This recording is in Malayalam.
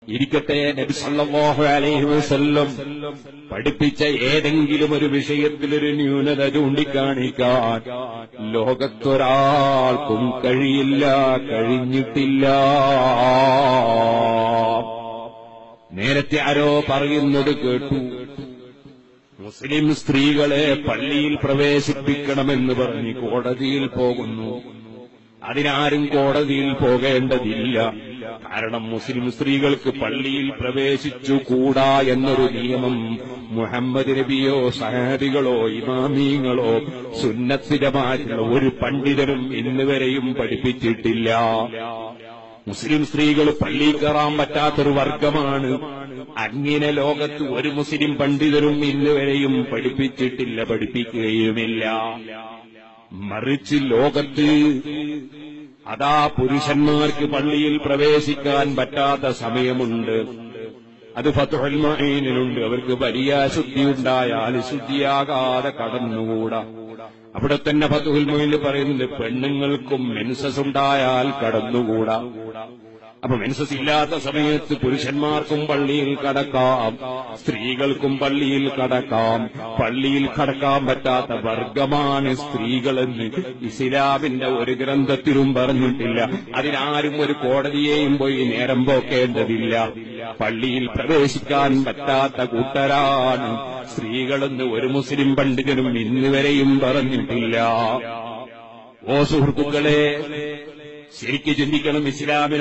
ഇരിക്കട്ടെ നബി സല്ലല്ലാഹു അലൈഹി വസല്ലം പഠിപ്പിച്ച ഏതെങ്കിലും ഒരു വിഷയത്തിൽ ഒരു ന്യൂനത ചൂണ്ടിക്കാണിക്കാൻ ലോകത്തൊരാൾക്കും കഴിയില്ല കഴിഞ്ഞിട്ടില്ല നേരത്തെ ആരോ പറയുന്നത് കേട്ടു മുസ്ലിം സ്ത്രീകളെ പള്ളിയിൽ പ്രവേശിപ്പിക്കണമെന്ന് പറഞ്ഞ് കോടതിയിൽ പോകുന്നു അതിനാരും കോടതിയിൽ പോകേണ്ടതില്ല കാരണം മുസ്ലിം സ്ത്രീകൾക്ക് പള്ളിയിൽ പ്രവേശിച്ചുകൂടാ എന്നൊരു നിയമം മുഹമ്മദ് നബിയോ സഹാബികളോ ഇമാമീങ്ങളോ സുന്നത്തിരമായിട്ടുള്ള ഒരു പണ്ഡിതനും ഇന്നുവരെയും പഠിപ്പിച്ചിട്ടില്ല മുസ്ലിം സ്ത്രീകൾ പള്ളിയിൽ കയറാൻ പറ്റാത്തൊരു വർഗമാണ് അങ്ങനെ ലോകത്ത് ഒരു മുസ്ലിം പണ്ഡിതരും ഇന്നുവരെയും പഠിപ്പിച്ചിട്ടില്ല പഠിപ്പിക്കുകയുമില്ല മറിച്ച് ലോകത്ത് അതാ പുരുഷന്മാർക്ക് പള്ളിയിൽ പ്രവേശിക്കാൻ പറ്റാത്ത സമയമുണ്ട് അത് ഫത്തുഹൽമീനിലുണ്ട് അവർക്ക് വലിയ ശുദ്ധി ഉണ്ടായാൽ ശുദ്ധിയാകാതെ കടന്നുകൂടാ അവിടെ തന്നെ ഫത്തുഹുൽ മൊയില് പറയുന്നുണ്ട് പെണ്ണുങ്ങൾക്കും മെൻസസ് ഉണ്ടായാൽ കടന്നുകൂടാ അപ്പൊ മെൻസസ് ഇല്ലാത്ത സമയത്ത് പുരുഷന്മാർക്കും പള്ളിയിൽ കടക്കാം സ്ത്രീകൾക്കും പള്ളിയിൽ കടക്കാം പള്ളിയിൽ കടക്കാൻ പറ്റാത്ത വർഗമാണ് സ്ത്രീകളെന്ന് ഇസ്ലാമിന്റെ ഒരു ഗ്രന്ഥത്തിലും പറഞ്ഞിട്ടില്ല അതിനാരും ഒരു കോടതിയെയും പോയി നേരം പോക്കേണ്ടതില്ല പള്ളിയിൽ പ്രവേശിക്കാൻ പറ്റാത്ത കൂട്ടരാണ് സ്ത്രീകളെന്ന് ഒരു മുസ്ലിം പണ്ഡിതനും ഇന്നുവരെയും പറഞ്ഞിട്ടില്ല ഓ സുഹൃത്തുക്കളെ ശരിക്ക് ചിന്തിക്കണം ഇസ്ലാമിൽ